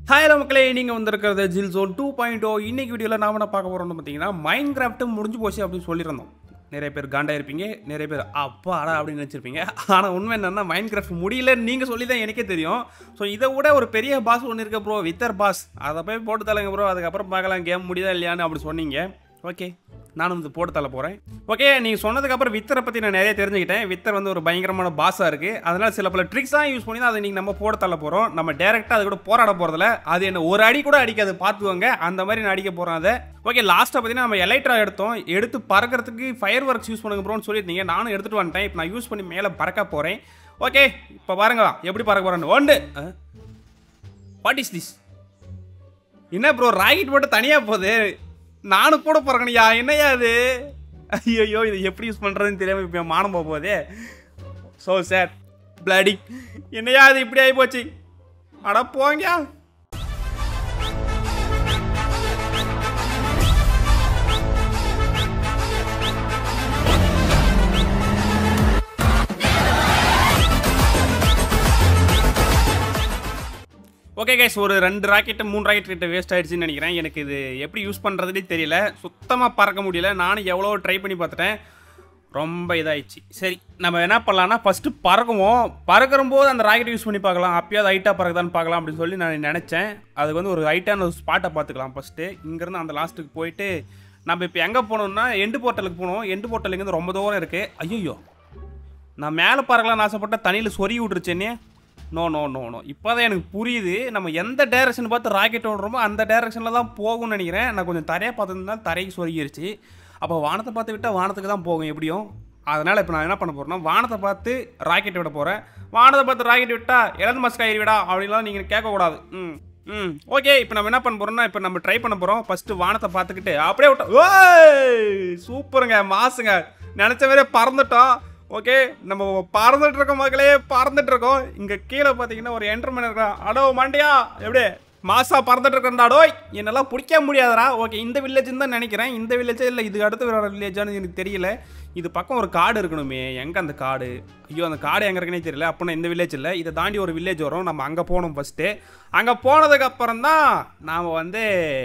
Hi hello மக்களே நீங்கள் வந்திருக்கிறது ஜில் ஜோன் டூ பாயிண்ட் ஓ இன்னைக்கு வீடியோவில் நாம என்ன பார்க்க போகிறோம்னு பார்த்தீங்கன்னா மைண்ட் கிராஃப்ட்டு முடிஞ்சு போச்சு அப்படின்னு சொல்லியிருந்தோம் நிறைய பேர் காண்டா இருப்பீங்க நிறைய பேர் அப்பாடா அப்படின்னு நினச்சிருப்பீங்க ஆனால் உண்மை என்னன்னா மைண்ட் கிராஃப்ட் முடியல நீங்கள் சொல்லி தான் எனக்கே தெரியும் ஸோ இதை விட ஒரு பெரிய பாஸ் ஒன்று இருக்க ப்ரோ வித்தர் பாஸ் அதை போய் போட்டு தரங்க ப்ரோ அதுக்கப்புறம் பார்க்கலாம் கேம் முடியுதா இல்லையான்னு அப்படி சொன்னீங்க ஓகே நானும் இது போட்டு தள்ள போகிறேன் ஓகே நீங்கள் சொன்னதுக்கப்புறம் வித்தரை பற்றி நான் நிறைய தெரிஞ்சுக்கிட்டேன் வித்தர் வந்து ஒரு பயங்கரமான பாஸாக இருக்குது அதனால் சில பல ட்ரிக்ஸாக யூஸ் பண்ணி தான் அதை நீங்கள் நம்ம போட்டு தள்ள போகிறோம் நம்ம டேரெக்டாக அது கூட போராட போகிறதில்ல அது என்ன ஒரு அடி கூட அடிக்காது பார்த்துக்கோங்க அந்த மாதிரி நான் அடிக்க போகிறோம் அதை ஓகே லாஸ்ட்டாக பார்த்தீங்கன்னா நம்ம எலைட்ரா எடுத்தோம் எடுத்து பறக்கிறதுக்கு ஃபயர் ஒர்க்ஸ் யூஸ் பண்ணுங்க ப்ரோன்னு சொல்லியிருந்தீங்க நானும் எடுத்துகிட்டு வந்துட்டேன் இப்போ நான் யூஸ் பண்ணி மேலே பறக்க போகிறேன் ஓகே இப்போ பாருங்க எப்படி பறக்க போகிறேன்னு ஒன்று வாட் இஸ் திஸ் என்ன ப்ரோ ராக்கெட் மட்டும் தனியாக போகுது நானும் கூட பிறக்கணையா என்னையா இது ஐயோ இது எப்படி யூஸ் பண்ணுறதுன்னு தெரியாமல் இப்போ மானம் போக போதே ஸோ சார் பிளாடி என்னையா இது இப்படி ஆகி போச்சு அட போங்க ஓகே கைஸ் ஒரு ரெண்டு ராக்கெட்டு மூணு ராக்கெட் கிட்ட வேஸ்ட் ஆயிடுச்சுன்னு நினைக்கிறேன் எனக்கு இது எப்படி யூஸ் பண்ணுறதுனே தெரியல சுத்தமாக பறக்க முடியல நானும் எவ்வளோ ட்ரை பண்ணி பார்த்துட்டேன் ரொம்ப இதாயிடுச்சு சரி நம்ம என்ன பண்ணலாம்னா ஃபஸ்ட்டு பறக்குவோம் பறக்கிற போது அந்த ராக்கெட் யூஸ் பண்ணி பார்க்கலாம் அப்பயாவது ஹைட்டாக பறக்குதான்னு பார்க்கலாம் அப்படின்னு சொல்லி நான் நினச்சேன் அதுக்கு வந்து ஒரு ஹைட்டான ஒரு ஸ்பாட்டை பார்த்துக்கலாம் ஃபஸ்ட்டு இங்கேருந்து அந்த லாஸ்ட்டுக்கு போயிட்டு நம்ம இப்போ எங்கே போகணும்னா எண்டு போர்ட்டலுக்கு போகணும் எண்டு போர்ட்டலுங்கிறது ரொம்ப தூரம் இருக்குது ஐயோ நான் மேலே பறக்கலாம்னு ஆசைப்பட்ட தண்ணியில் சொறி விட்டுருச்சேனே நோ நோ நோ நோ இப்போ தான் எனக்கு புரியுது நம்ம எந்த டேரக்ஷன் பார்த்து ராக்கெட் ஓடுறோமோ அந்த டேரக்ஷனில் தான் போகும்னு நினைக்கிறேன் நான் கொஞ்சம் தரையை பார்த்துருந்தா தரைக்கு சொருகிருச்சு அப்போ வானத்தை பார்த்து விட்டால் வானத்துக்கு தான் போகும் எப்படியும் அதனால் இப்போ நான் என்ன பண்ண போகிறேன்னா வானத்தை பார்த்து ராக்கெட் விட போகிறேன் வானத்தை பார்த்து ராக்கெட் விட்டா இழந்து மஸ்கா விடா அப்படின்லாம் நீங்கள் கேட்கக்கூடாது ம் ம் ஓகே இப்போ நம்ம என்ன பண்ண போகிறோம்னா இப்போ நம்ம ட்ரை பண்ண போகிறோம் ஃபஸ்ட்டு வானத்தை பார்த்துக்கிட்டு அப்படியே விட்டோம் ஓய் சூப்பருங்க மாசுங்க நினச்ச மாதிரியே பறந்துட்டோம் ஓகே நம்ம பறந்துட்டு இருக்கோம் மக்களே பறந்துட்டு இருக்கோம் இங்க கீழே பார்த்தீங்கன்னா ஒரு என்டர்மேன் இருக்கான் அடோ மண்டியா எப்படி மாசா பறந்துட்டு இருக்கா டோய் என்னெல்லாம் பிடிக்க முடியாதடா ஓகே இந்த வில்லேஜ்னு தான் நினைக்கிறேன் இந்த வில்லேஜே இல்லை இதுக்கு அடுத்து வேற வில்லேஜானு எனக்கு தெரியல இது பக்கம் ஒரு காடு இருக்கணுமே எங்கே அந்த காடு ஐயோ அந்த காடு எங்கே இருக்குன்னே தெரியல அப்படின்னா இந்த வில்லேஜ் இல்லை இதை தாண்டி ஒரு வில்லேஜ் வரும் நம்ம அங்கே போகணும் ஃபஸ்ட்டு அங்கே போனதுக்கு அப்புறம் தான் நாம் வந்து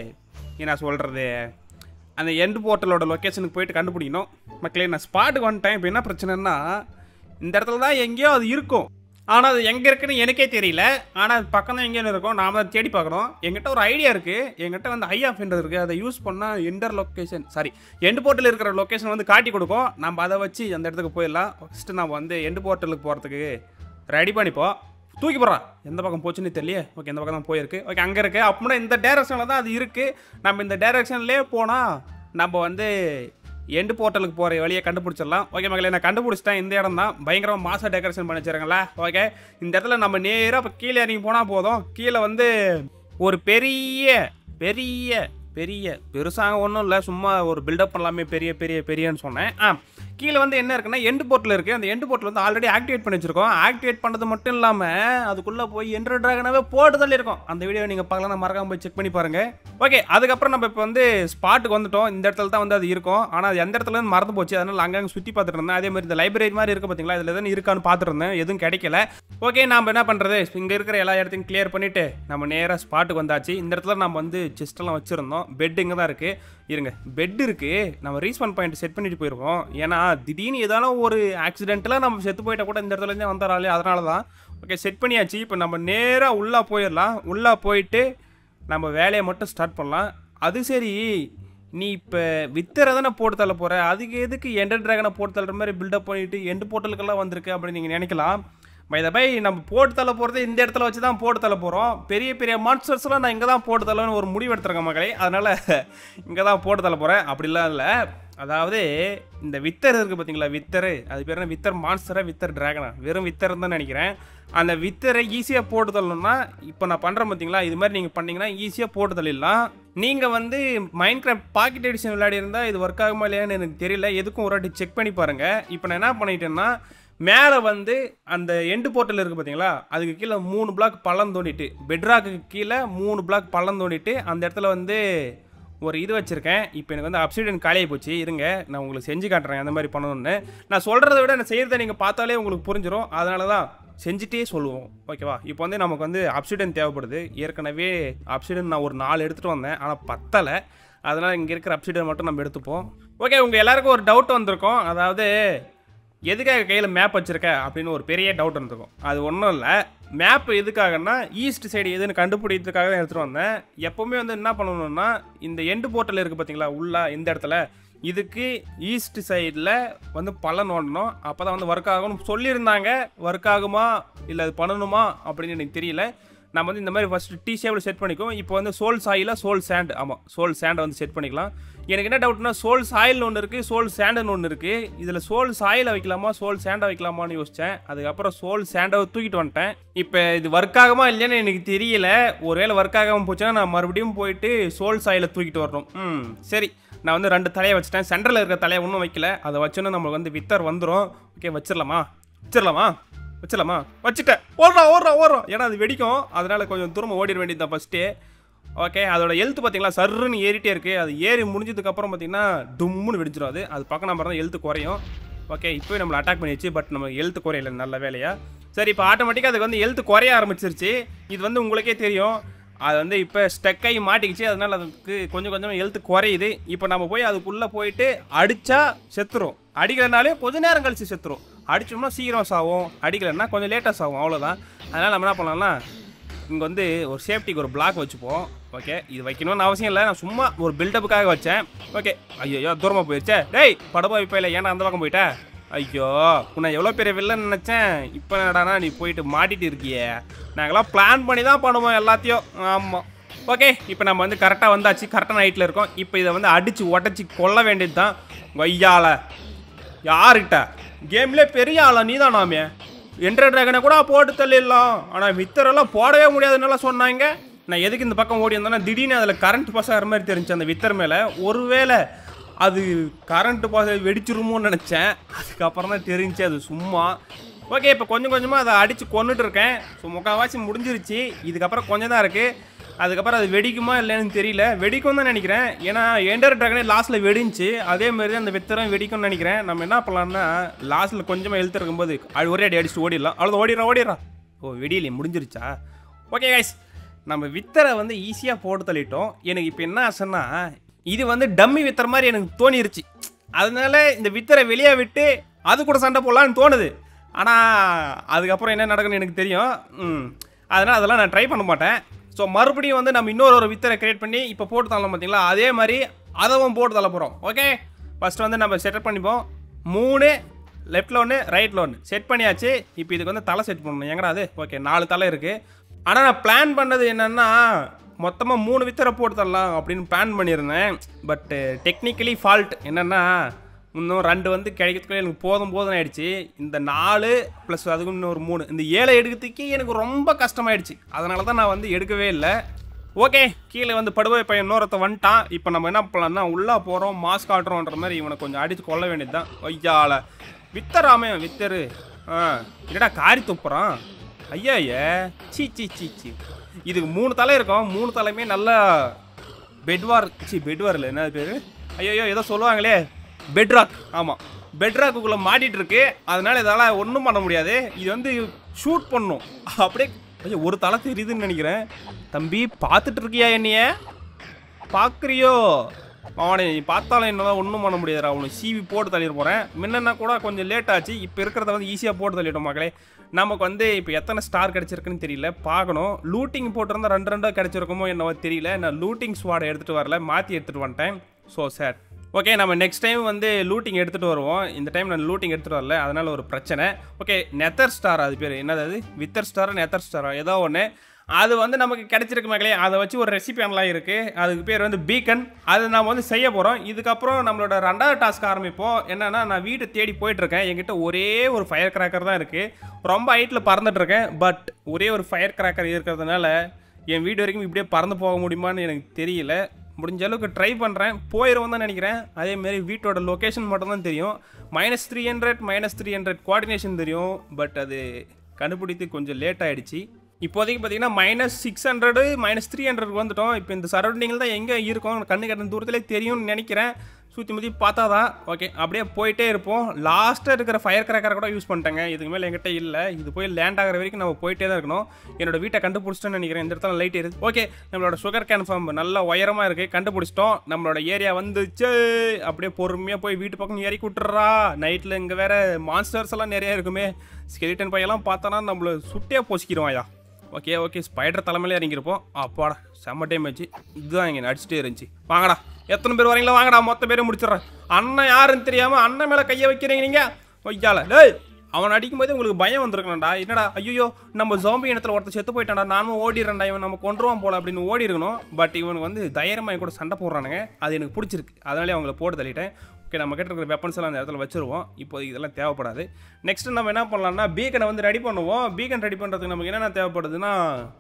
என்ன சொல்கிறது அந்த எண்டு போர்ட்டலோட லொக்கேஷனுக்கு போயிட்டு கண்டுபிடிக்கணும் மக்களே நான் ஸ்பாட்டுக்கு வந்துட்டேன் இப்போ என்ன பிரச்சனைன்னா இந்த இடத்துல தான் எங்கேயோ அது இருக்கும் ஆனால் அது எங்கே இருக்குன்னு எனக்கே தெரியல ஆனால் அது பக்கம் தான் எங்கேயும் இருக்கும் நாம தான் தேடி பார்க்கணும் எங்கிட்ட ஒரு ஐடியா இருக்குது எங்கிட்ட வந்து ஐ ஆஃப்ன்றது இருக்குது அதை யூஸ் பண்ணால் எண்டர் லொக்கேஷன் சாரி எண்டு போர்ட்டில் இருக்கிற லொக்கேஷன் வந்து காட்டி கொடுக்கும் நம்ம அதை வச்சு அந்த இடத்துக்கு போயிடலாம் ஃபஸ்ட்டு நம்ம வந்து எண்டு போர்ட்டலுக்கு போகிறதுக்கு ரெடி பண்ணிப்போம் தூக்கி போடுறான் எந்த பக்கம் போச்சுன்னு தெரியல ஓகே எந்த பக்கம் தான் போயிருக்கு ஓகே அங்கே இருக்குது அப்படின்னா இந்த டேரக்ஷனில் தான் அது இருக்குது நம்ம இந்த டேரக்ஷன்லேயே போனால் நம்ம வந்து எண்டு போர்ட்டலுக்கு போகிற வழியை கண்டுபிடிச்சிடலாம் ஓகே மகளே நான் கண்டுபிடிச்சிட்டேன் இந்த இடம் தான் பயங்கரமாக மாச டெக்கரேஷன் பண்ணி வச்சுருங்களா ஓகே இந்த இடத்துல நம்ம நேராக இப்போ கீழே இறங்கி போனால் போதும் கீழே வந்து ஒரு பெரிய பெரிய பெரிய பெருசாக ஒன்றும் இல்லை சும்மா ஒரு பில்டப் பண்ணலாமே பெரிய பெரிய பெரியன்னு சொன்னேன் ஆ கீழே வந்து என்ன இருக்குன்னா எண்டு போர்ட்டில் இருக்குது அந்த எண்டு போர்ட்டில் வந்து ஆல்ரெடி ஆக்டிவேட் பண்ணி வச்சிருக்கோம் ஆக்டிவேட் பண்ணது மட்டும் இல்லாமல் அதுக்குள்ளே போய் என்ட்ரு ட்ராகனாவே போட்டு தள்ளி இருக்கும் அந்த வீடியோ நீங்கள் பார்க்கலாம் நான் மறக்காம போய் செக் பண்ணி பாருங்கள் ஓகே அதுக்கப்புறம் நம்ம இப்போ வந்து ஸ்பாட்டுக்கு வந்துட்டோம் இந்த இடத்துல தான் வந்து அது இருக்கும் ஆனால் அது எந்த இடத்துல இருந்து மறந்து போச்சு அதனால் அங்கங்கே சுற்றி பார்த்துட்டு இருந்தேன் அதே மாதிரி இந்த லைப்ரரி மாதிரி இருக்குது பார்த்தீங்களா இதில் எதுவும் இருக்கான்னு பார்த்துட்டு இருந்தேன் எதுவும் கிடைக்கல ஓகே நம்ம என்ன பண்ணுறது இங்கே இருக்கிற எல்லா இடத்தையும் கிளியர் பண்ணிவிட்டு நம்ம நேராக ஸ்பாட்டுக்கு வந்தாச்சு இந்த இடத்துல நம்ம வந்து செஸ்டெல்லாம் வச்சுருந்தோம் பெட் இங்கே தான் இருக்குது இருங்க பெட் இருக்குது நம்ம ரீஸ்பான் பாயிண்ட் செட் பண்ணிட்டு போயிருக்கோம் ஏன்னா திடீர்னு ஏதான ஒரு ஆக்சிடென்ட்டில் நம்ம செத்து போயிட்டா கூட இந்த இடத்துலேருந்தே வந்துடுறாளே அதனால தான் ஓகே செட் பண்ணியாச்சு இப்போ நம்ம நேராக உள்ளே போயிடலாம் உள்ளே போயிட்டு நம்ம வேலையை மட்டும் ஸ்டார்ட் பண்ணலாம் அது சரி நீ இப்போ வித்தரை தானே போட்டு தள்ள போகிற அதுக்கு எதுக்கு எண்டர் ட்ராகனை போட்டு தள்ளுற மாதிரி பில்டப் பண்ணிட்டு எண்டு போர்ட்டலுக்கெல்லாம் வந்திருக்கு அப்படின்னு நீங்கள் நினைக்கலாம் பை பை நம்ம போட்டு தள்ள போகிறது இந்த இடத்துல வச்சு தான் போட்டு தள்ள போகிறோம் பெரிய பெரிய மான்ஸ்டர்ஸ்லாம் நான் இங்கே தான் போட்டு தள்ளன்னு ஒரு முடிவு எடுத்துருக்கேன் மகளே அதனால் இங்கே தான் போட்டு தள்ள போகிறேன் அப்படிலாம் இல்லை அதாவது இந்த வித்தர் இருக்குது பார்த்தீங்களா வித்தர் அது பேர் என்ன வித்தர் மான்ஸ்டரா வித்தர் டிராகனா வெறும் வித்தர் தான் நினைக்கிறேன் அந்த வித்தரை ஈஸியாக போட்டு தள்ளணும்னா இப்போ நான் பண்ணுறேன் பார்த்தீங்களா இது மாதிரி நீங்கள் பண்ணீங்கன்னா ஈஸியாக போட்டு தள்ளிடலாம் நீங்கள் வந்து மைண்ட் கிராஃப்ட் பாக்கெட் எடிஷன் விளையாடி இருந்தால் இது ஒர்க் ஆகுமா இல்லையான்னு எனக்கு தெரியல எதுக்கும் ஒரு வாட்டி செக் பண்ணி பாருங்கள் இப்போ நான் என்ன பண்ணிட்டேன்னா மேலே வந்து அந்த எண்டு போர்ட்டல் இருக்குது பார்த்தீங்களா அதுக்கு கீழே மூணு பிளாக் பள்ளம் தோண்டிட்டு பெட்ராக்கு கீழே மூணு பிளாக் பள்ளம் தோண்டிட்டு அந்த இடத்துல வந்து ஒரு இது வச்சுருக்கேன் இப்போ எனக்கு வந்து அப்சிடன் காலியாகி போச்சு இருங்க நான் உங்களுக்கு செஞ்சு காட்டுறேன் அந்த மாதிரி பண்ணணும்னு நான் சொல்கிறத விட நான் செய்கிறத நீங்கள் பார்த்தாலே உங்களுக்கு புரிஞ்சிடும் அதனால தான் செஞ்சுட்டே சொல்லுவோம் ஓகேவா இப்போ வந்து நமக்கு வந்து அப்சிடன் தேவைப்படுது ஏற்கனவே அப்சிடன் நான் ஒரு நாலு எடுத்துகிட்டு வந்தேன் ஆனால் பத்தலை அதனால் இங்கே இருக்கிற அப்சிடன் மட்டும் நம்ம எடுத்துப்போம் ஓகே உங்கள் எல்லாருக்கும் ஒரு டவுட் வந்திருக்கும் அதாவது எதுக்காக கையில் மேப் வச்சுருக்க அப்படின்னு ஒரு பெரிய டவுட் இருந்திருக்கும் அது ஒன்றும் இல்லை மேப் எதுக்காகன்னா ஈஸ்ட் சைடு எதுன்னு கண்டுபிடிக்கிறதுக்காக தான் எடுத்துகிட்டு வந்தேன் எப்போவுமே வந்து என்ன பண்ணணும்னா இந்த எண்டு போர்ட்டல் இருக்குது பார்த்தீங்களா உள்ள இந்த இடத்துல இதுக்கு ஈஸ்ட் சைடில் வந்து பலன் ஓடணும் அப்போ தான் வந்து ஒர்க் ஆகணும் சொல்லியிருந்தாங்க ஒர்க் ஆகுமா இல்லை அது பண்ணணுமா அப்படின்னு எனக்கு தெரியல நம்ம வந்து இந்த மாதிரி ஃபஸ்ட்டு டீ ஷேப்பில் செட் பண்ணிக்குவோம் இப்போ வந்து சோல் சாயில சோல் சாண்ட் ஆமாம் சோல் சாண்டை வந்து செட் பண்ணிக்கலாம் எனக்கு என்ன டவுட்னா சோல் சாயில்னு ஒன்று இருக்குது சோல் சாண்டுன்னு ஒன்று இருக்குது இதில் சோல் சாயிலை வைக்கலாமா சோல் சாண்டை வைக்கலாமான்னு யோசித்தேன் அதுக்கப்புறம் சோல் சாண்டை தூக்கிட்டு வந்துட்டேன் இப்போ இது ஒர்க் ஆகுமா இல்லையான்னு எனக்கு தெரியல ஒருவேளை ஒர்க் ஆகாமல் போச்சுன்னா நான் மறுபடியும் போயிட்டு சோல் சாயிலை தூக்கிட்டு வரணும் ம் சரி நான் வந்து ரெண்டு தலையை வச்சுட்டேன் சென்டரில் இருக்கிற தலையை ஒன்றும் வைக்கல அதை வச்சோன்னா நம்மளுக்கு வந்து வித்தர் வந்துடும் ஓகே வச்சிடலாமா வச்சிடலாமா வச்சிடலாமா வச்சுட்டேன் ஓடுறா ஓடுறா ஓடுறோம் ஏன்னா அது வெடிக்கும் அதனால கொஞ்சம் தூரம் ஓடிட வேண்டியது தான் ஃபஸ்ட்டு ஓகே அதோட எழுத்து பார்த்தீங்களா சர்ருன்னு ஏறிட்டே இருக்குது அது ஏறி முடிஞ்சதுக்கப்புறம் பார்த்தீங்கன்னா டும்முன்னு வெடிச்சிடும் அது அது பக்கம் நம்பர் தான் எழுத்து குறையும் ஓகே இப்போவே நம்மளை அட்டாக் பண்ணிடுச்சு பட் நம்ம எழுத்து குறையல நல்ல வேலையா சரி இப்போ ஆட்டோமேட்டிக்காக அதுக்கு வந்து எழுத்து குறைய ஆரம்பிச்சிருச்சு இது வந்து உங்களுக்கே தெரியும் அது வந்து இப்போ ஸ்டக் ஆகி மாட்டிக்கிச்சு அதனால அதுக்கு கொஞ்சம் கொஞ்சம் எழுத்து குறையுது இப்போ நம்ம போய் அதுக்குள்ளே போயிட்டு அடித்தா செத்துரும் அடிக்கலைனாலே கொஞ்ச நேரம் கழிச்சு செத்துரும் அடிச்சோம்னா சீக்கிரம் சாவும் அடிக்கலைன்னா கொஞ்சம் லேட்டாக சாவும் அவ்வளோதான் அதனால் நம்ம என்ன பண்ணலாம்னா இங்கே வந்து ஒரு சேஃப்டிக்கு ஒரு பிளாக் வச்சுப்போம் ஓகே இது வைக்கணும்னு அவசியம் இல்லை நான் சும்மா ஒரு பில்டப்புக்காக வச்சேன் ஓகே ஐயோ தூரமாக போயிடுச்சே டேய் படமா இப்போ இல்லை ஏன்னா அந்த பக்கம் போயிட்டேன் ஐயோ உன்னை எவ்வளோ பெரிய வில்லன் நினச்சேன் இப்போ என்னடானா நீ போயிட்டு மாட்டிட்டு இருக்கியே நாங்களாம் பிளான் பண்ணி தான் பண்ணுவோம் எல்லாத்தையும் ஆமாம் ஓகே இப்போ நம்ம வந்து கரெக்டாக வந்தாச்சு கரெக்டான ஹைட்டில் இருக்கோம் இப்போ இதை வந்து அடித்து உடச்சி கொல்ல வேண்டியது தான் கொய்யால யாருக்கிட்ட கேம்லேயே பெரிய ஆளா நீ தான் நாமே என்ட்ர ட்ராகனை கூட போட்டு தள்ளிடலாம் ஆனால் வித்தரெல்லாம் போடவே முடியாதுன்னு சொன்னாங்க நான் எதுக்கு இந்த பக்கம் ஓடி வந்தேன்னா திடீர்னு அதில் கரண்ட் பாஸ் ஆகிற மாதிரி தெரிஞ்சு அந்த வித்தர் மேலே ஒருவேளை அது கரண்ட் பாஸ் வெடிச்சிருமோன்னு நினச்சேன் அதுக்கப்புறம் தான் தெரிஞ்சு அது சும்மா ஓகே இப்போ கொஞ்சம் கொஞ்சமாக அதை அடித்து கொண்டுட்டு இருக்கேன் ஸோ முக்கால்வாசி முடிஞ்சிருச்சு இதுக்கப்புறம் கொஞ்சம் தான் இருக்குது அதுக்கப்புறம் அது வெடிக்குமா இல்லைன்னு தெரியல வெடிக்கும் தான் நினைக்கிறேன் ஏன்னா எண்டர் ட்ராகனே லாஸ்ட்டில் வெடிஞ்சு அதே மாதிரி தான் அந்த வெத்தரம் வெடிக்கும்னு நினைக்கிறேன் நம்ம என்ன பண்ணலாம்னா லாஸ்ட்டில் கொஞ்சமாக எழுத்து இருக்கும்போது அது ஒரே அடி அடிச்சுட்டு ஓடிடலாம் அவ்வளோ ஓடிடுறா ஓடிடுறா ஓ வெடியிலே முடிஞ்சிருச்சா ஓகே கைஸ் நம்ம வித்தரை வந்து ஈஸியாக போட்டு தள்ளிட்டோம் எனக்கு இப்போ என்ன ஆசைன்னா இது வந்து டம்மி வித்தர மாதிரி எனக்கு தோணிருச்சு அதனால இந்த வித்தரை வெளியே விட்டு அது கூட சண்டை போடலான்னு தோணுது ஆனால் அதுக்கப்புறம் என்ன நடக்குன்னு எனக்கு தெரியும் ம் அதனால் அதெல்லாம் நான் ட்ரை பண்ண மாட்டேன் ஸோ மறுபடியும் வந்து நம்ம இன்னொரு ஒரு வித்தரை கிரியேட் பண்ணி இப்போ போட்டு தரலாம் பார்த்தீங்களா அதே மாதிரி அதவும் போட்டு தள்ள போகிறோம் ஓகே ஃபஸ்ட்டு வந்து நம்ம செட்டப் பண்ணிப்போம் மூணு லெஃப்டில் ஒன்று ரைட்டில் ஒன்று செட் பண்ணியாச்சு இப்போ இதுக்கு வந்து தலை செட் பண்ணணும் எங்கடா அது ஓகே நாலு தலை இருக்குது ஆனால் நான் பிளான் பண்ணது என்னென்னா மொத்தமாக மூணு வித்தரை போட்டு தரலாம் அப்படின்னு பிளான் பண்ணியிருந்தேன் பட்டு டெக்னிக்கலி ஃபால்ட் என்னென்னா இன்னும் ரெண்டு வந்து கிடைக்கிறதுக்குள்ள எனக்கு போதும் போதும் ஆயிடுச்சு இந்த நாலு ப்ளஸ் அதுக்கு இன்னொரு மூணு இந்த ஏழை எடுக்கிறதுக்கே எனக்கு ரொம்ப கஷ்டமாயிடுச்சு அதனால தான் நான் வந்து எடுக்கவே இல்லை ஓகே கீழே வந்து படுவை பையன் இன்னொருத்த வந்துட்டான் இப்போ நம்ம என்ன பண்ணலாம்னா உள்ளே போகிறோம் மாஸ்க் காட்டுறோன்ற மாதிரி இவனை கொஞ்சம் அடித்து கொள்ள வேண்டியது தான் ஐயால வித்தராமே வித்தரு ஆ என்னடா காரி துப்புறான் ஐயா ஐயா சீ சீ சீ சீ இதுக்கு மூணு தலை இருக்கும் மூணு தலையுமே நல்லா பெட்வார் சி பெட்வார் இல்லை என்ன பேர் ஐயோ ஏதோ சொல்லுவாங்களே பெட்ராக் ஆமாம் பெட்ராக்குள்ளே மாட்டிட்டு இருக்கு அதனால இதால் ஒன்றும் பண்ண முடியாது இது வந்து ஷூட் பண்ணும் அப்படியே ஐயோ ஒரு தலை தெரியுதுன்னு நினைக்கிறேன் தம்பி பார்த்துட்டு இருக்கியா என்னைய பார்க்குறியோ அவனை நீ பார்த்தாலும் என்னால் ஒன்றும் பண்ண முடியாதுடா அவனை சீவி போட்டு தள்ளிட போகிறேன் முன்னா கூட கொஞ்சம் லேட் ஆச்சு இப்போ இருக்கிறத வந்து ஈஸியாக போட்டு தள்ளிட்டோம் மக்களே நமக்கு வந்து இப்போ எத்தனை ஸ்டார் கிடச்சிருக்குன்னு தெரியல பார்க்கணும் லூட்டிங் போட்டிருந்தா ரெண்டு ரெண்டாக கிடச்சிருக்குமோ என்னவோ தெரியல நான் லூட்டிங் ஸ்வாடை எடுத்துகிட்டு வரல மாற்றி எடுத்துகிட்டு வந்துட்டேன் ஸோ சார் ஓகே நம்ம நெக்ஸ்ட் டைம் வந்து லூட்டிங் எடுத்துகிட்டு வருவோம் இந்த டைம் நான் லூட்டிங் எடுத்துகிட்டு வரல அதனால் ஒரு பிரச்சனை ஓகே நெத்தர் ஸ்டார் அது பேர் என்னது அது வித்தர் ஸ்டாரா நெத்தர் ஸ்டாரா ஏதோ ஒன்று அது வந்து நமக்கு கிடைச்சிருக்கு மக்களே அதை வச்சு ஒரு ரெசிபி எல்லாம் இருக்குது அதுக்கு பேர் வந்து பீக்கன் அது நம்ம வந்து செய்ய போகிறோம் இதுக்கப்புறம் நம்மளோட ரெண்டாவது டாஸ்க் ஆரம்பிப்போம் என்னன்னா நான் வீட்டை தேடி போயிட்டுருக்கேன் என்கிட்ட ஒரே ஒரு ஃபயர் கிராக்கர் தான் இருக்குது ரொம்ப ஹைட்டில் பறந்துட்டு இருக்கேன் பட் ஒரே ஒரு ஃபயர் கிராக்கர் இருக்கிறதுனால என் வீடு வரைக்கும் இப்படியே பறந்து போக முடியுமான்னு எனக்கு தெரியல முடிஞ்ச அளவுக்கு ட்ரை பண்ணுறேன் போயிடுவோம் தான் நினைக்கிறேன் அதேமாரி வீட்டோட லொக்கேஷன் மட்டும் தான் தெரியும் minus three hundred minus three hundred coordination தெரியும் பட் அது கண்டுபிடித்து கொஞ்சம் லேட் ஆகிடுச்சு இப்போதைக்கு பார்த்தீங்கன்னா minus six hundred minus three hundred வந்துட்டோம் இப்போ இந்த சரௌண்டிங்கில் தான் எங்கே இருக்கோம் கண்ணு கட்டின தூரத்திலே தெரியும்னு நினைக்கிறேன் சுற்றி முற்றி பார்த்தா தான் ஓகே அப்படியே போயிட்டே இருப்போம் லாஸ்ட்டாக இருக்கிற ஃபயர் கிராக்கரை கூட யூஸ் பண்ணிட்டேங்க இதுக்கு மேலே என்கிட்ட இல்லை இது போய் லேண்ட் ஆகிற வரைக்கும் நம்ம போயிட்டே தான் இருக்கணும் என்னோட வீட்டை கண்டுபிடிச்சிட்டேன்னு நினைக்கிறேன் இந்த இடத்துல லைட் இருக்குது ஓகே நம்மளோட சுகர் கேன் ஃபார்ம் நல்லா உயரமாக இருக்குது கண்டுபிடிச்சிட்டோம் நம்மளோட ஏரியா வந்துச்சு அப்படியே பொறுமையாக போய் வீட்டு பக்கம் இறக்கி விட்டுறா நைட்டில் இங்கே வேற மான்ஸ்டர்ஸ் எல்லாம் நிறைய இருக்குமே ஸ்கெலிட்டன் பையெல்லாம் பார்த்தோன்னா நம்மள சுட்டே பொசிக்கிறோம்யா ஓகே ஓகே ஸ்பைடர் தலைமையில இறங்கியிருப்போம் அப்பாடா செம்ம டைம் ஆச்சு இதுதான் இங்கே நடிச்சிட்டே இருந்துச்சு வாங்கடா எத்தனை பேர் வரீங்களா வாங்கடா மொத்த பேரும் முடிச்சிடுறேன் அண்ணன் யாருன்னு தெரியாமல் அண்ணன் மேலே கையை வைக்கிறீங்க நீங்கள் ஒய்யால டேய் அவன் அடிக்கும்போது உங்களுக்கு பயம் வந்திருக்கணும்டா என்னடா ஐயோ நம்ம ஜோம்பி இனத்தில் ஒருத்தர் செத்து போயிட்டான்டா நானும் ஓடிடுறேன்டா இவன் நம்ம கொண்டுருவான் போல அப்படின்னு ஓடி இருக்கணும் பட் இவனுக்கு வந்து தைரியமாக என் கூட சண்டை போடுறானுங்க அது எனக்கு பிடிச்சிருக்கு அதனாலே அவங்கள போட்டு தள்ளிட்டேன் ஓகே நம்ம கிட்ட இருக்கிற வெப்பன்ஸ் எல்லாம் அந்த இடத்துல வச்சிருவோம் இப்போ இதெல்லாம் தேவைப்படாது நெக்ஸ்ட் நம்ம என்ன பண்ணலாம்னா பீக்கனை வந்து ரெடி பண்ணுவோம் பீக்கன் ரெடி பண்ணுறதுக்கு நமக்கு என்னென்ன தேவைப்படுதுன்னா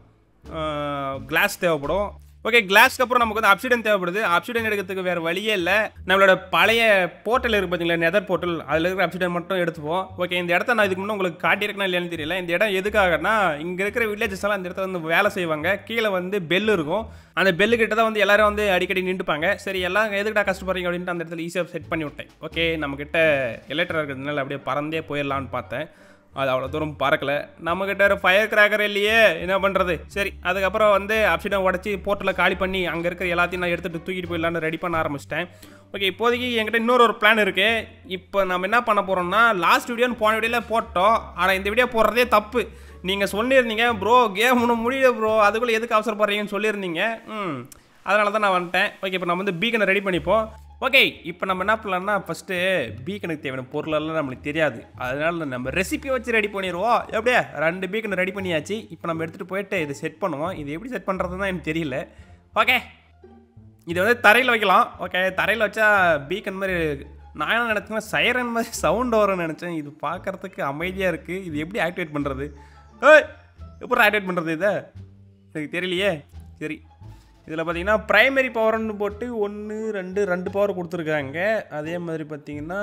கிளாஸ் தேவைப்படும் ஓகே கிளாஸ்க்கு அப்புறம் நமக்கு வந்து அப்சிடன் தேவைப்படுது அப்சிடன் எடுக்கிறதுக்கு வேறு வழியே இல்லை நம்மளோட பழைய போர்ட்டல் இருக்குது பார்த்தீங்களா நெதர் போர்ட்டல் அதில் இருக்கிற அப்சிடன் மட்டும் எடுத்துப்போம் ஓகே இந்த இடத்த நான் இதுக்கு முன்னே உங்களுக்கு காட்டியிருக்கேனா இல்லையான்னு தெரியல இந்த இடம் எதுக்காகனா இங்கே இருக்கிற வில்லேஜஸ் எல்லாம் இந்த இடத்துல வந்து வேலை செய்வாங்க கீழே வந்து பெல் இருக்கும் அந்த பெல்லு கிட்ட தான் வந்து எல்லாரும் வந்து அடிக்கடி நின்றுப்பாங்க சரி எல்லாம் எதுக்கிட்ட கஷ்டப்படுறீங்க அப்படின்ட்டு அந்த இடத்துல ஈஸியாக செட் பண்ணி விட்டேன் ஓகே நம்மக்கிட்ட எலக்ட்ரா இருக்கிறதுனால அப்படியே பறந்தே போயிடலான்னு பார்த்தேன் அது அவ்வளோ தூரம் பறக்கல நம்மக்கிட்ட ஒரு ஃபயர் கிராக்கர் இல்லையே என்ன பண்ணுறது சரி அதுக்கப்புறம் வந்து அப்சிடம் உடச்சி போர்ட்டில் காலி பண்ணி அங்கே இருக்கிற எல்லாத்தையும் நான் எடுத்துகிட்டு தூக்கிட்டு போயிடலான்னு ரெடி பண்ண ஆரம்பிச்சிட்டேன் ஓகே இப்போதைக்கு என்கிட்ட இன்னொரு ஒரு பிளான் இருக்குது இப்போ நம்ம என்ன பண்ண போகிறோம்னா லாஸ்ட் வீடியோன்னு போன வீடியோவில் போட்டோம் ஆனால் இந்த வீடியோ போடுறதே தப்பு நீங்கள் சொல்லியிருந்தீங்க ப்ரோ கேம் ஒன்று முடியல ப்ரோ அதுக்குள்ளே எதுக்கு அவசரப்படுறீங்கன்னு சொல்லியிருந்தீங்க ம் அதனால தான் நான் வந்துட்டேன் ஓகே இப்போ நம்ம வந்து பீக்கனை ரெடி பண்ணிப்போம் ஓகே இப்போ நம்ம என்ன பண்ணலாம்னா ஃபஸ்ட்டு பீக்கனுக்கு தேவையான பொருளெல்லாம் நம்மளுக்கு தெரியாது அதனால நம்ம ரெசிபி வச்சு ரெடி பண்ணிடுவோம் எப்படியா ரெண்டு பீக்கனை ரெடி பண்ணியாச்சு இப்போ நம்ம எடுத்துகிட்டு போயிட்டு இதை செட் பண்ணுவோம் இது எப்படி செட் பண்ணுறதுன்னு தான் எனக்கு தெரியல ஓகே இதை வந்து தரையில் வைக்கலாம் ஓகே தரையில் வச்சா பீக்கன் மாதிரி நான் என்ன நினச்சேன்னா சைரன் மாதிரி சவுண்ட் வரும்னு நினச்சேன் இது பார்க்குறதுக்கு அமைதியாக இருக்குது இது எப்படி ஆக்டிவேட் பண்ணுறது ஏய் எப்படி ஆக்டிவேட் பண்ணுறது இதை எனக்கு தெரியலையே சரி இதில் பார்த்தீங்கன்னா ப்ரைமரி பவர்னு போட்டு ஒன்று ரெண்டு ரெண்டு பவர் கொடுத்துருக்காங்க அதே மாதிரி பார்த்தீங்கன்னா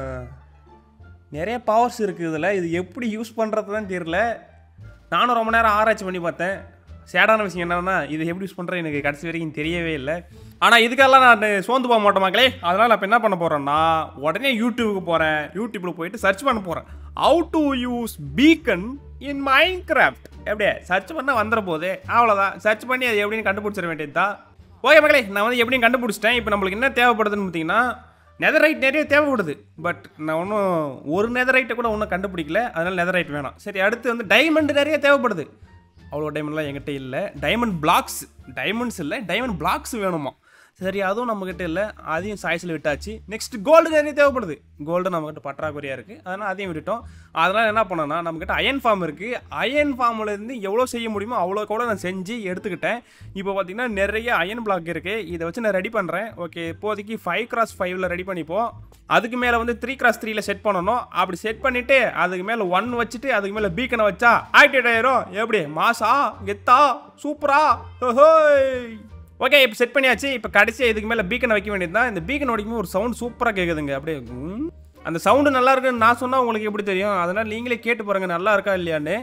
நிறைய பவர்ஸ் இருக்குது இதில் இது எப்படி யூஸ் பண்ணுறது தான் தெரியல நானும் ரொம்ப நேரம் ஆராய்ச்சி பண்ணி பார்த்தேன் சேடான விஷயம் என்னன்னா இது எப்படி யூஸ் பண்ணுறது எனக்கு கடைசி வரைக்கும் தெரியவே இல்லை ஆனால் இதுக்கெல்லாம் நான் சோர்ந்து போக மாட்டேன் மக்களே அதனால் இப்போ என்ன பண்ண போகிறேன்னா உடனே யூடியூபுக்கு போகிறேன் யூடியூப்பில் போயிட்டு சர்ச் பண்ண போகிறேன் how to use beacon in Minecraft எப்படியே சர்ச் பண்ணால் வந்துட போதே அவ்வளோதான் சர்ச் பண்ணி அது எப்படின்னு கண்டுபிடிச்சிட வேண்டியது தான் ஓகே மக்களே நான் வந்து எப்படியும் கண்டுபிடிச்சிட்டேன் இப்போ நம்மளுக்கு என்ன தேவைப்படுதுன்னு பார்த்தீங்கன்னா நெதரைட் நிறைய தேவைப்படுது பட் நான் ஒன்றும் ஒரு நெதரைட்டை கூட ஒன்றும் கண்டுபிடிக்கல அதனால் நெதரைட் வேணாம் சரி அடுத்து வந்து டைமண்ட் நிறைய தேவைப்படுது அவ்வளோ டைமண்ட்லாம் என்கிட்ட இல்லை டைமண்ட் பிளாக்ஸ் டைமண்ட்ஸ் இல்லை டைமண்ட் பிளாக்ஸ் வேணுமா சரி அதுவும் நம்மக்கிட்ட இல்லை அதையும் சாய்ஸில் விட்டாச்சு நெக்ஸ்ட் கோல்டு நிறைய தேவைப்படுது கோல்டு நம்மக்கிட்ட பற்றாக்குறையாக இருக்குது அதனால் அதையும் விட்டுட்டோம் அதனால் என்ன பண்ணோன்னா நம்மக்கிட்ட அயன் ஃபார்ம் இருக்குது அயன் ஃபார்மில் இருந்து எவ்வளோ செய்ய முடியுமோ அவ்வளோ கூட நான் செஞ்சு எடுத்துக்கிட்டேன் இப்போ பார்த்தீங்கன்னா நிறைய அயன் பிளாக் இருக்குது இதை வச்சு நான் ரெடி பண்ணுறேன் ஓகே இப்போதைக்கு ஃபைவ் கிராஸ் ஃபைவ்ல ரெடி பண்ணிப்போம் அதுக்கு மேலே வந்து த்ரீ கிராஸ் த்ரீல செட் பண்ணணும் அப்படி செட் பண்ணிவிட்டு அதுக்கு மேலே ஒன் வச்சுட்டு அதுக்கு மேலே பீக்கனை வச்சா ஆக்டிவேட் ஆயிரும் எப்படி மாசா கெத்தா சூப்பரா ஓஹோய் ஓகே இப்போ செட் பண்ணியாச்சு இப்போ கடைசியாக இதுக்கு மேலே பீக்கனை வைக்க வேண்டியது தான் இந்த பீக்கன் உடைக்கும் ஒரு சவுண்ட் சூப்பராக கேட்குதுங்க அப்படியே ம். அந்த சவுண்டு நல்லா இருக்குன்னு நான் சொன்னால் உங்களுக்கு எப்படி தெரியும் அதனால் நீங்களே கேட்டு பாருங்க நல்லா இருக்கா இல்லையான்னு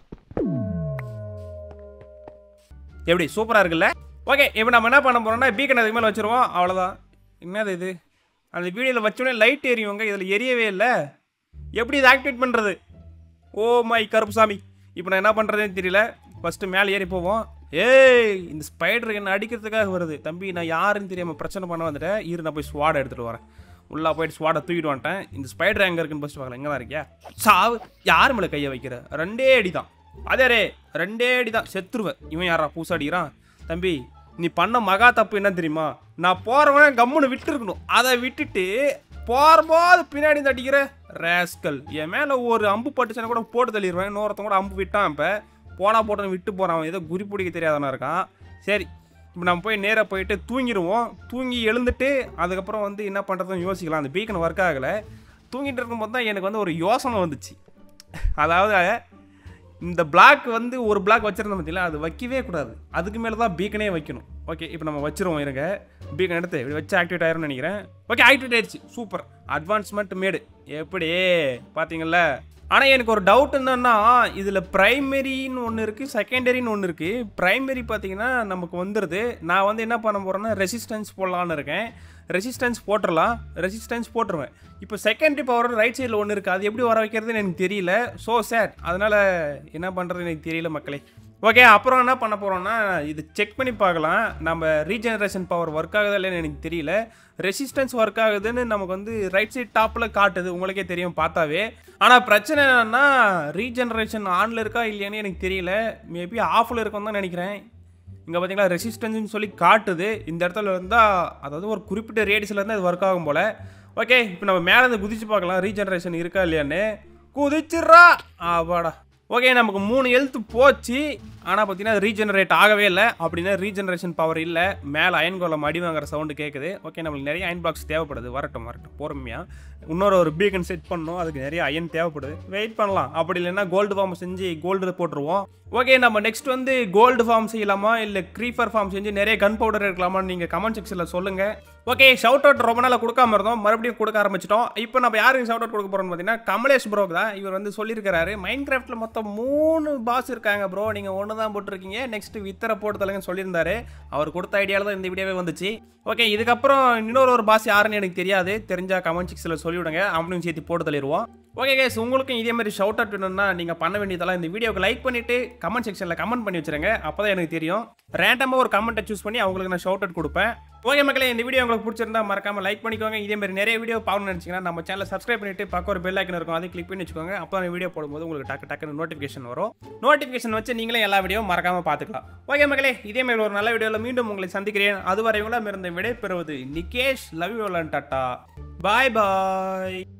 எப்படி சூப்பராக இருக்குல்ல ஓகே இப்போ நம்ம என்ன பண்ண போறோம்னா பீக்கன் அதுக்கு மேலே வச்சிருவோம் அவ்வளோதான் என்னது இது அந்த வீடியோவில் வச்சோடனே லைட் எரியுங்க இதில் எரியவே இல்லை எப்படி இதை ஆக்டிவேட் பண்ணுறது ஓ மை கருப்புசாமி இப்போ நான் என்ன பண்ணுறதுன்னு தெரியல ஃபஸ்ட்டு மேலே ஏறி போவோம் ஏய் இந்த ஸ்பைடர் என்ன அடிக்கிறதுக்காக வருது தம்பி நான் யாருன்னு தெரியாமல் பிரச்சனை பண்ண வந்துட்டேன் இரு நான் போய் ஸ்வாடை எடுத்துகிட்டு வரேன் உள்ளே போயிட்டு ஸ்வாடை தூக்கிட்டு வந்துட்டேன் இந்த ஸ்பைடர் எங்கே இருக்குன்னு ஃபஸ்ட்டு பார்க்கலாம் எங்கே தான் இருக்கியா சாவு யார் மேலே கையை வைக்கிற ரெண்டே அடி தான் அதே ரே ரெண்டே அடி தான் செத்துருவேன் இவன் யாரா பூசா அடிக்கிறான் தம்பி நீ பண்ண மகா தப்பு என்ன தெரியுமா நான் போகிறவன் கம்முன்னு விட்டுருக்கணும் அதை விட்டுட்டு போகும்போது பின்னாடி இந்த அடிக்கிற ரேஸ்கல் என் மேலே ஒரு அம்பு பட்டுச்சுன்னா கூட போட்டு தள்ளிடுவேன் இன்னொருத்தன் கூட அம்பு விட்டான் இப்போ போனா போட்டு விட்டு போகிறான் அவன் ஏதோ குறி பிடிக்க தெரியாதவனா இருக்கான் சரி இப்போ நம்ம போய் நேராக போயிட்டு தூங்கிடுவோம் தூங்கி எழுந்துட்டு அதுக்கப்புறம் வந்து என்ன பண்ணுறதுன்னு யோசிக்கலாம் அந்த பீக்கன் ஒர்க் ஆகலை தூங்கிட்டு இருக்கும்போது தான் எனக்கு வந்து ஒரு யோசனை வந்துச்சு அதாவது இந்த பிளாக் வந்து ஒரு பிளாக் வச்சிருந்தோம் பார்த்தீங்களா அது வைக்கவே கூடாது அதுக்கு மேலே தான் பீக்கனே வைக்கணும் ஓகே இப்போ நம்ம வச்சிருவோம் இருங்க பீக்கன் எடுத்து இப்படி வச்சு ஆக்டிவேட் ஆயிரும்னு நினைக்கிறேன் ஓகே ஆக்டிவேட் ஆயிடுச்சு சூப்பர் அட்வான்ஸ்மெண்ட் மேடு எப்படி பார்த்தீங்களா ஆனால் எனக்கு ஒரு டவுட் என்னன்னா இதில் ப்ரைமரின்னு ஒன்று இருக்குது செகண்டரின்னு ஒன்று இருக்குது ப்ரைமரி பார்த்தீங்கன்னா நமக்கு வந்துடுது நான் வந்து என்ன பண்ண போகிறேன்னா ரெசிஸ்டன்ஸ் போடலான்னு இருக்கேன் ரெசிஸ்டன்ஸ் போட்டுடலாம் ரெசிஸ்டன்ஸ் போட்டுருவேன் இப்போ செகண்டரி பவர் ரைட் சைடில் ஒன்று இருக்குது அது எப்படி வர வைக்கிறதுன்னு எனக்கு தெரியல ஸோ சேட் அதனால் என்ன பண்ணுறது எனக்கு தெரியல மக்களே ஓகே அப்புறம் என்ன பண்ண போகிறோம்னா இது செக் பண்ணி பார்க்கலாம் நம்ம ரீஜெனரேஷன் பவர் ஒர்க் ஆகுதா இல்லைன்னு எனக்கு தெரியல ரெசிஸ்டன்ஸ் ஒர்க் ஆகுதுன்னு நமக்கு வந்து ரைட் சைட் டாப்பில் காட்டுது உங்களுக்கே தெரியும் பார்த்தாவே ஆனால் பிரச்சனை என்னன்னா ரீஜெனரேஷன் ஆனில் இருக்கா இல்லையான்னு எனக்கு தெரியல மேபி ஆஃபில் இருக்கும் தான் நினைக்கிறேன் இங்கே பார்த்தீங்களா ரெசிஸ்டன்ஸ்னு சொல்லி காட்டுது இந்த இடத்துல இருந்தால் அதாவது ஒரு குறிப்பிட்ட ரேடியஸில் இருந்தால் இது ஒர்க் ஆகும் போல் ஓகே இப்போ நம்ம மேலே இருந்து குதிச்சு பார்க்கலாம் ரீஜெனரேஷன் இருக்கா இல்லையான்னு குதிச்சிட்றா ஆவாடா ஓகே நமக்கு மூணு எழுத்து போச்சு ஆனால் பார்த்தீங்கன்னா ரீஜெனரேட் ஆகவே இல்லை அப்படின்னா ரீஜெனரேஷன் பவர் இல்லை மேலே அயன் கோலம் அடி வாங்குற சவுண்டு கேட்குது ஓகே நம்மளுக்கு நிறைய அயன் பாக்ஸ் தேவைப்படுது வரட்டும் வரட்டும் பொறுமையாக இன்னொரு ஒரு பீகன் செட் பண்ணணும் அதுக்கு நிறைய அயன் தேவைப்படுது வெயிட் பண்ணலாம் அப்படி இல்லைன்னா கோல்டு ஃபார்ம் செஞ்சு கோல்டு போட்டுருவோம் ஓகே நம்ம நெக்ஸ்ட் வந்து கோல்டு ஃபார்ம் செய்யலாமா இல்லை க்ரீஃபர் ஃபார்ம் செஞ்சு நிறைய கன் பவுடர் எடுக்கலாமான்னு நீங்கள் கமெண்ட் செக்ஷனில் சொல்லுங்கள் ஓகே ஷவுட் அவுட் ரொம்ப நாளாக கொடுக்காம இருந்தோம் மறுபடியும் கொடுக்க ஆரம்பிச்சிட்டோம் இப்போ நம்ம யாருக்கு ஷவுட் அவுட் கொடுக்க போகிறோம்னு பார்த்தீங்கன்னா கமலேஷ் ப்ரோக் தான் இவர் வந்து சொல்லியிருக்காரு மைண்ட் கிராஃப்ட்டில் மொத்தம் மூணு பாஸ் இருக்காங்க ப்ரோ நீங்கள் ஒன்று தான் போட்டிருக்கீங்க நெக்ஸ்ட் வித்தரை போட்டு தலங்கன்னு சொல்லியிருந்தாரு அவர் கொடுத்த ஐடியாவில் தான் இந்த வீடியோவே வந்துச்சு ஓகே இதுக்கப்புறம் இன்னொரு ஒரு பாஸ் யாருன்னு எனக்கு தெரியாது தெரிஞ்சா கமெண்ட் செக்ஷனில் சொல்லிவிடுங்க அவனையும் சேர்த்து போட்டு தள்ளிடுவோம் ஓகே கேஸ் உங்களுக்கும் இதே மாதிரி ஷவுட் அவுட் வேணும்னா நீங்கள் பண்ண வேண்டியதெல்லாம் இந்த வீடியோக்கு லைக் பண்ணிவிட்டு கமெண்ட் செக்ஷனில் கமெண்ட் பண்ணி வச்சுருங்க அப்போ தான் எனக்கு தெரியும் ரேண்டமாக ஒரு கமெண்ட்டை சூஸ் பண்ணி அவங்களுக்கு நான் ஷவுட் அவுட் கொடுப்பேன் ஓகே மக்களே இந்த வீடியோ உங்களுக்கு பிடிச்சிருந்தா மறக்காம லைக் பண்ணிக்கோங்க இதே மாதிரி நிறைய வீடியோ பார்க்கணும்னு நினச்சிங்கன்னா நம்ம சேனலை சப்ஸ்கிரைப் பண்ணிட்டு பக்கம் ஒரு பெல் ஐக்கன் இருக்கும் அதை கிளிக் பண்ணி வச்சுக்கோங்க அப்போ அந்த வீடியோ போடும்போது உங்களுக்கு டக்கு டக்குன்னு நோட்டிஃபிகேஷன் வரும் நோட்டிஃபிகேஷன் வச்சு நீங்களே எல்லா வீடியோ மறக்காம பார்த்துக்கலாம் ஓகே மக்களே இதே மாதிரி ஒரு நல்ல வீடியோவில் மீண்டும் உங்களை சந்திக்கிறேன் அதுவரை உங்களிடம் இருந்த விடை பெறுவது நிகேஷ் லவ் யூ டாட்டா பாய் பாய்